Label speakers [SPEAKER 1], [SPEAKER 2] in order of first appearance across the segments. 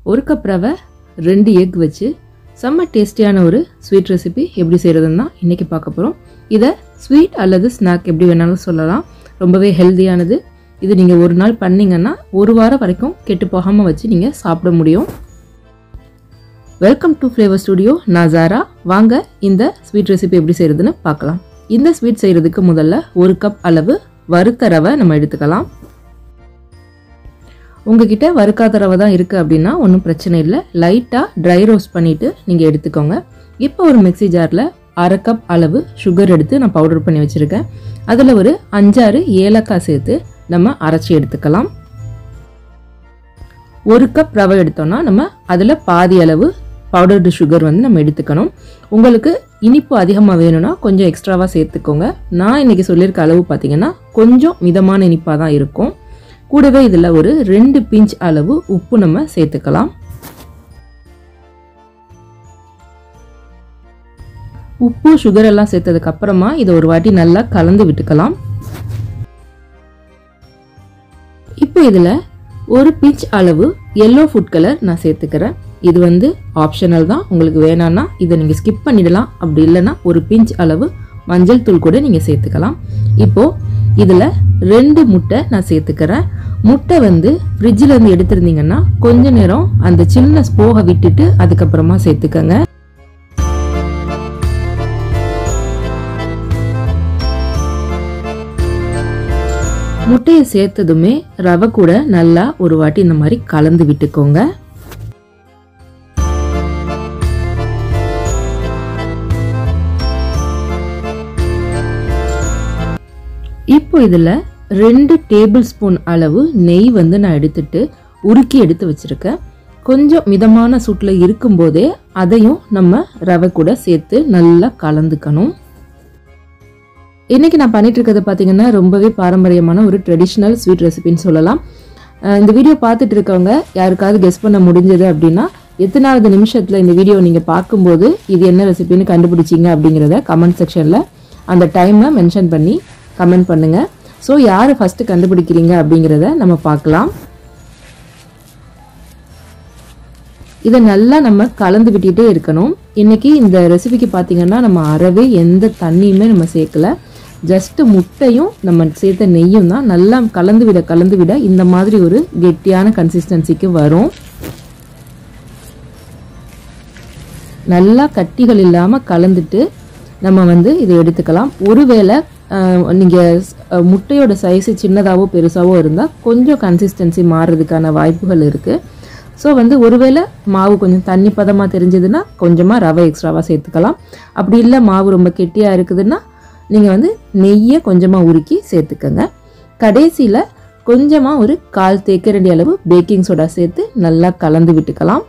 [SPEAKER 1] ஒரு கப் ரவை ரெண்டு எக் வச்சு செம்ம டேஸ்டியான ஒரு ஸ்வீட் ரெசிபி எப்படி செய்கிறதுன்னு தான் இன்றைக்கி பார்க்க போகிறோம் இதை ஸ்வீட் அல்லது ஸ்நாக் எப்படி வேணாலும் சொல்லலாம் ரொம்பவே ஹெல்தியானது இது நீங்கள் ஒரு நாள் பண்ணீங்கன்னா ஒரு வாரம் வரைக்கும் கெட்டு போகாமல் வச்சு நீங்கள் சாப்பிட முடியும் வெல்கம் டு ஃப்ளேவர் ஸ்டுடியோ நான் ஜாரா வாங்க இந்த ஸ்வீட் ரெசிபி எப்படி செய்கிறதுன்னு பார்க்கலாம் இந்த ஸ்வீட் செய்கிறதுக்கு முதல்ல ஒரு கப் அளவு வறுத்த ரவை நம்ம எடுத்துக்கலாம் உங்ககிட்ட வறுக்காத ரவை தான் இருக்குது அப்படின்னா ஒன்றும் பிரச்சனை இல்லை லைட்டாக ட்ரை ரோஸ்ட் பண்ணிவிட்டு நீங்கள் எடுத்துக்கோங்க இப்போ ஒரு மிக்ஸி ஜாரில் அரை கப் அளவு சுகர் எடுத்து நான் பவுடர் பண்ணி வச்சுருக்கேன் அதில் ஒரு அஞ்சாறு ஏலக்காய் சேர்த்து நம்ம அரைச்சி எடுத்துக்கலாம் ஒரு கப் ரவை எடுத்தோம்னா நம்ம அதில் பாதி அளவு பவுடர்டு சுகர் வந்து நம்ம எடுத்துக்கணும் உங்களுக்கு இனிப்பு அதிகமாக வேணும்னா கொஞ்சம் எக்ஸ்ட்ராவாக சேர்த்துக்கோங்க நான் இன்றைக்கி சொல்லியிருக்க அளவு பார்த்தீங்கன்னா கொஞ்சம் மிதமான இனிப்பாக தான் இருக்கும் கூடவே இதில் ஒரு ரெண்டு பிஞ்ச் அளவு உப்பு நம்ம சேர்த்துக்கலாம் உப்பு சுகர் எல்லாம் சேர்த்ததுக்கு அப்புறமா இதை ஒரு வாட்டி நல்லா கலந்து விட்டுக்கலாம் இப்போ இதில் ஒரு பிஞ்ச் அளவு எல்லோ ஃபுட் கலர் நான் சேர்த்துக்கிறேன் இது வந்து ஆப்ஷனல் தான் உங்களுக்கு வேணான்னா இதை நீங்கள் ஸ்கிப் பண்ணிடலாம் அப்படி இல்லைன்னா ஒரு பிஞ்ச் அளவு மஞ்சள் தூள் கூட நீங்கள் சேர்த்துக்கலாம் இப்போது இதில் ரெண்டு முட்டை நான் சேர்த்துக்கிறேன் முட்டை வந்து ஃப்ரிட்ஜில் இருந்து எடுத்திருந்தீங்கன்னா கொஞ்ச நேரம் அந்த சின்ன ஸ்போகை விட்டுட்டு அதுக்கப்புறமா சேர்த்துக்கங்க முட்டையை சேர்த்ததுமே ரவை கூட நல்லா ஒரு வாட்டி இந்த மாதிரி கலந்து விட்டுக்கோங்க இப்போ இதில் ரெண்டு டேபிள் ஸ்பூன் அளவு நெய் வந்து நான் எடுத்துட்டு உருக்கி எடுத்து வச்சுருக்கேன் கொஞ்சம் மிதமான சூட்டில் இருக்கும்போதே அதையும் நம்ம ரவை கூட சேர்த்து நல்லா கலந்துக்கணும் இன்றைக்கி நான் பண்ணிட்டு இருக்கிறது பார்த்தீங்கன்னா ரொம்பவே பாரம்பரியமான ஒரு ட்ரெடிஷ்னல் ஸ்வீட் ரெசிபின்னு சொல்லலாம் இந்த வீடியோ பார்த்துட்டு இருக்கவங்க யாருக்காவது கெஸ் பண்ண முடிஞ்சது அப்படின்னா எத்தனாவது நிமிஷத்தில் இந்த வீடியோ நீங்கள் பார்க்கும்போது இது என்ன ரெசிபின்னு கண்டுபிடிச்சிங்க அப்படிங்கிறத கமெண்ட் செக்ஷனில் அந்த டைமை மென்ஷன் பண்ணி கமெண்ட் பண்ணுங்கள் ஸோ யார் ஃபஸ்ட்டு கண்டுபிடிக்கிறீங்க அப்படிங்கிறத நம்ம பார்க்கலாம் இதை நல்லா நம்ம கலந்து விட்டுட்டே இருக்கணும் இன்னைக்கு இந்த ரெசிபிக்கு பார்த்தீங்கன்னா நம்ம அறவே எந்த தண்ணியுமே நம்ம சேர்க்கல ஜஸ்ட்டு முட்டையும் நம்ம சேர்த்த நெய்யும் தான் நல்லா கலந்து விட கலந்து விட இந்த மாதிரி ஒரு கெட்டியான கன்சிஸ்டன்சிக்கு வரும் நல்லா கட்டிகள் இல்லாமல் கலந்துட்டு நம்ம வந்து இதை எடுத்துக்கலாம் ஒருவேளை நீங்கள் முட்டையோட சைஸு சின்னதாகவோ பெருசாகவோ இருந்தால் கொஞ்சம் கன்சிஸ்டன்சி மாறுறதுக்கான வாய்ப்புகள் இருக்குது ஸோ வந்து ஒருவேளை மாவு கொஞ்சம் தண்ணி பதமாக தெரிஞ்சதுன்னா கொஞ்சமாக ரவை எக்ஸ்ட்ராவாக சேர்த்துக்கலாம் அப்படி இல்லை மாவு ரொம்ப கெட்டியாக இருக்குதுன்னா நீங்கள் வந்து நெய்யை கொஞ்சமாக உருக்கி சேர்த்துக்கங்க கடைசியில் கொஞ்சமாக ஒரு கால் தேக்கரண்டி அளவு பேக்கிங் சோடா சேர்த்து நல்லா கலந்து விட்டுக்கலாம்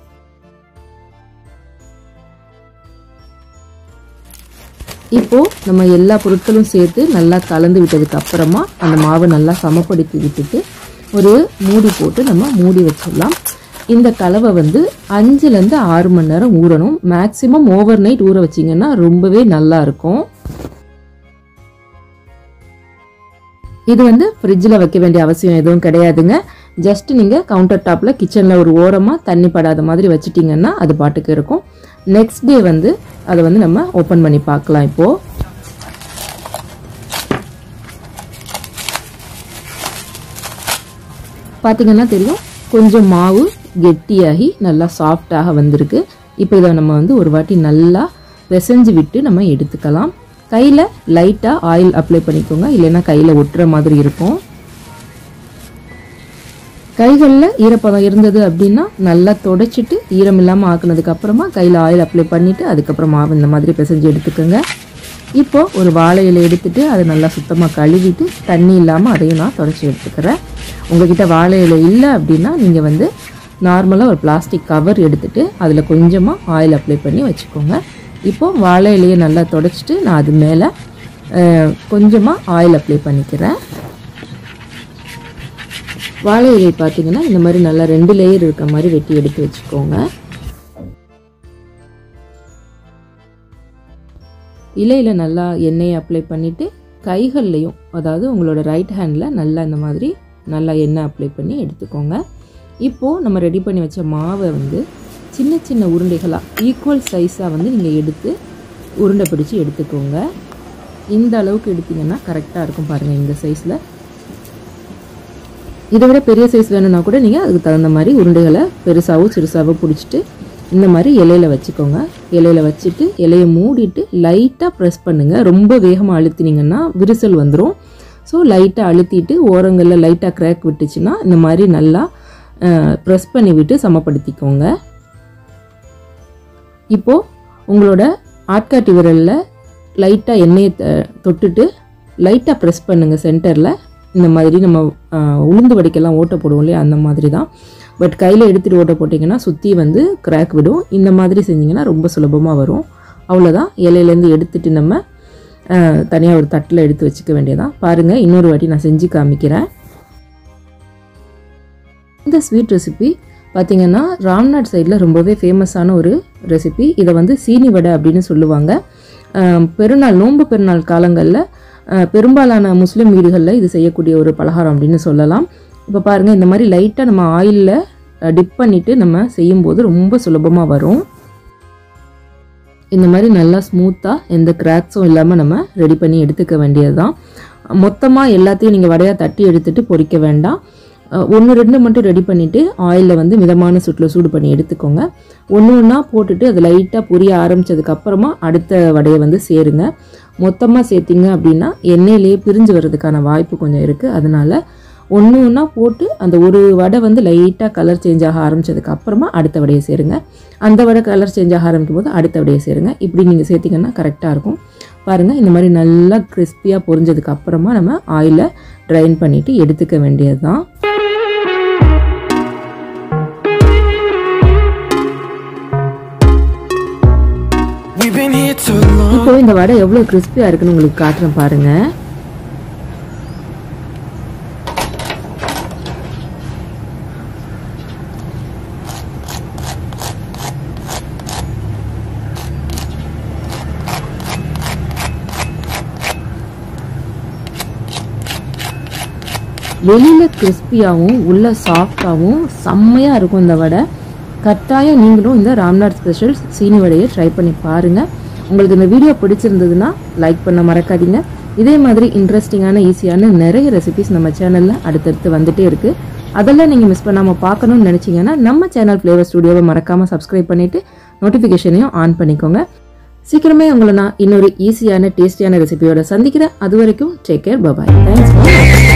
[SPEAKER 1] இப்போது நம்ம எல்லா பொருட்களும் சேர்த்து நல்லா கலந்து விட்டதுக்கு அப்புறமா அந்த மாவை நல்லா சமப்படுத்தி விட்டுட்டு ஒரு மூடி போட்டு நம்ம மூடி வச்சிடலாம் இந்த கலவை வந்து அஞ்சுலேருந்து ஆறு மணி நேரம் ஊறணும் மேக்ஸிமம் ஓவர் நைட் ஊற வச்சிங்கன்னா ரொம்பவே நல்லா இருக்கும் இது வந்து ஃப்ரிட்ஜில் வைக்க வேண்டிய அவசியம் எதுவும் கிடையாதுங்க ஜஸ்ட் நீங்கள் கவுண்டர் டாப்பில் கிச்சனில் ஒரு ஓரமாக தண்ணி படாத மாதிரி வச்சிட்டிங்கன்னா அது பாட்டுக்கு இருக்கும் நெக்ஸ்ட் டே வந்து அதை வந்து நம்ம ஓப்பன் பண்ணி பார்க்கலாம் இப்போது பார்த்தீங்கன்னா தெரியும் கொஞ்சம் மாவு கெட்டியாகி நல்லா சாஃப்டாக வந்திருக்கு இப்போ இதை நம்ம வந்து ஒரு வாட்டி நல்லா பிசைஞ்சு விட்டு நம்ம எடுத்துக்கலாம் கையில் லைட்டாக ஆயில் அப்ளை பண்ணிக்கோங்க இல்லைன்னா கையில் ஒட்டுற மாதிரி இருக்கும் கைகளில் ஈரப்பதம் இருந்தது அப்படின்னா நல்லா தொடச்சிட்டு ஈரம் இல்லாமல் ஆக்குனதுக்கு அப்புறமா கையில் ஆயில் அப்ளை பண்ணிவிட்டு அதுக்கப்புறம் மாவு இந்த மாதிரி பிசைஞ்சு எடுத்துக்கோங்க இப்போ ஒரு வாழை இலை எடுத்துட்டு அதை நல்லா சுத்தமாக கழுவிட்டு தண்ணி இல்லாமல் அதையும் நான் தொடச்சி எடுத்துக்கிறேன் உங்ககிட்ட வாழை இலை இல்லை அப்படின்னா நீங்கள் வந்து நார்மலாக ஒரு பிளாஸ்டிக் கவர் எடுத்துட்டு அதில் கொஞ்சமாக ஆயில் அப்ளை பண்ணி வச்சுக்கோங்க இப்போது வாழை இலையை நல்லா தொடச்சிட்டு நான் அது மேலே கொஞ்சமாக ஆயில் அப்ளை பண்ணிக்கிறேன் வாழை இலை பார்த்தீங்கன்னா இந்த மாதிரி நல்லா ரெண்டு லேயர் இருக்க மாதிரி வெட்டி எடுத்து வச்சுக்கோங்க இலையில் நல்லா எண்ணெயை அப்ளை பண்ணிவிட்டு கைகள்லையும் அதாவது உங்களோட ரைட் ஹேண்டில் நல்லா இந்த மாதிரி நல்லா எண்ணெய் அப்ளை பண்ணி எடுத்துக்கோங்க இப்போது நம்ம ரெடி பண்ணி வச்ச மாவை வந்து சின்ன சின்ன உருண்டைகளாக ஈக்குவல் சைஸாக வந்து நீங்கள் எடுத்து உருண்டை பிடிச்சி எடுத்துக்கோங்க இந்த அளவுக்கு எடுத்தீங்கன்னா கரெக்டாக இருக்கும் பாருங்கள் இந்த சைஸில் இதை விட பெரிய சைஸ் வேணும்னா கூட நீங்கள் அதுக்கு தகுந்த மாதிரி உருண்டைகளை பெருசாகவோ சிறுசாகவோ பிடிச்சிட்டு இந்த மாதிரி இலையில வச்சுக்கோங்க இலையில வச்சுட்டு இலையை மூடிட்டு லைட்டாக ப்ரெஸ் பண்ணுங்கள் ரொம்ப வேகமாக அழுத்தினீங்கன்னா விரிசல் வந்துடும் ஸோ லைட்டாக அழுத்திட்டு ஓரங்களில் லைட்டாக கிராக் விட்டுச்சுன்னா இந்த மாதிரி நல்லா ப்ரெஸ் பண்ணி விட்டு சமப்படுத்திக்கோங்க இப்போது உங்களோட ஆட்காட்டி விரலில் லைட்டாக எண்ணெயை த- தொட்டுட்டு லைட்டாக ப்ரெஸ் பண்ணுங்கள் சென்டரில் இந்த மாதிரி நம்ம ஆஹ், உளுந்து வடைக்கெல்லாம் ஓட்டை போடுவோம் இல்லையா அந்த மாதிரி தான் பட் கையில் எடுத்துகிட்டு ஓட்டை போட்டிங்கன்னா சுற்றி வந்து கிராக் விடும் இந்த மாதிரி செஞ்சிங்கன்னா ரொம்ப சுலபமாக வரும் அவ்வளோதான் இலையிலேருந்து எடுத்துட்டு நம்ம தனியாக ஒரு தட்டில் எடுத்து வச்சுக்க வேண்டியதான் பாருங்கள் இன்னொரு வாட்டி நான் செஞ்சு காமிக்கிறேன் இந்த ஸ்வீட் ரெசிபி பார்த்தீங்கன்னா ராம்நாட் சைடில் ரொம்பவே ஃபேமஸான ஒரு ரெசிபி இதை வந்து சீனி வடை அப்படின்னு சொல்லுவாங்க ஆம், பெருநாள் நோன்பு பெருநாள் காலங்களில் பெரும்பாலான முஸ்லீம் வீடுகளில் இது செய்யக்கூடிய ஒரு பலகாரம் அப்படின்னு சொல்லலாம் இப்போ பாருங்கள் இந்த மாதிரி லைட்டாக நம்ம ஆயிலில் டிப் பண்ணிவிட்டு நம்ம செய்யும்போது ரொம்ப சுலபமாக வரும் இந்த மாதிரி நல்லா ஸ்மூத்தாக எந்த கிராக்ஸும் இல்லாமல் நம்ம ரெடி பண்ணி எடுத்துக்க வேண்டியது தான் மொத்தமாக எல்லாத்தையும் நீங்கள் வடையாக தட்டி எடுத்துட்டு பொரிக்க வேண்டாம் ஒன்று ரெண்டு மட்டும் ரெடி பண்ணிவிட்டு ஆயிலில் வந்து மிதமான சூட்டில் சூடு பண்ணி எடுத்துக்கோங்க ஒன்று ஒன்றா போட்டுட்டு அது லைட்டாக பொரிய ஆரம்பிச்சதுக்கு அப்புறமா அடுத்த வடையை வந்து சேருங்க மொத்தமாக சேர்த்திங்க அப்படின்னா எண்ணெயிலேயே பிரிஞ்சு வர்றதுக்கான வாய்ப்பு கொஞ்சம் இருக்குது அதனால ஒன்று ஒன்றா போட்டு அந்த ஒரு வடை வந்து லைட்டாக கலர் சேஞ்ச் ஆக ஆரம்பிச்சதுக்கு அப்புறமா அடுத்த வடையை சேருங்க அந்த வடை கலர் சேஞ்ச் ஆக ஆரம்பிக்கும் போது அடுத்த வடையை சேருங்க இப்படி நீங்கள் சேர்த்திங்கன்னா கரெக்டாக இருக்கும் பாருங்கள் இந்த மாதிரி நல்லா கிறிஸ்பியாக பொரிஞ்சதுக்கு அப்புறமா நம்ம ஆயிலை ட்ரைன் பண்ணிவிட்டு எடுத்துக்க வேண்டியது தான்
[SPEAKER 2] We've been here too long.
[SPEAKER 1] இப்போ இந்த வடை எவ்வளோ கிறிஸ்பியாக இருக்குன்னு உங்களுக்கு காட்டுறேன் பாருங்கள் வெளியில் கிறிஸ்பியாகவும் உள்ள சாஃப்டாகவும் செம்மையாக இருக்கும் இந்த வடை கட்டாயம் நீங்களும் இந்த ராம்நாத் ஸ்பெஷல் சீனி வடையை ட்ரை பண்ணி பாருங்கள் உங்களுக்கு இந்த வீடியோ பிடிச்சிருந்ததுன்னா லைக் பண்ண மறக்காதீங்க இதே மாதிரி இன்ட்ரெஸ்டிங்கான ஈஸியான நிறைய ரெசிபிஸ் நம்ம சேனலில் அடுத்தடுத்து வந்துட்டே இருக்குது அதெல்லாம் நீங்கள் மிஸ் பண்ணாமல் பார்க்கணும்னு நினச்சிங்கன்னா நம்ம சேனல் ஃப்ளேவர் ஸ்டுடியோவை மறக்காமல் சப்ஸ்கிரைப் பண்ணிவிட்டு நோட்டிஃபிகேஷனையும் ஆன் பண்ணிக்கோங்க சீக்கிரமே உங்களை நான் இன்னொரு ஈஸியான டேஸ்டியான ரெசிபியோட சந்திக்கிறேன் அது வரைக்கும் டேக் கேர் பபாய் தேங்க்ஸ்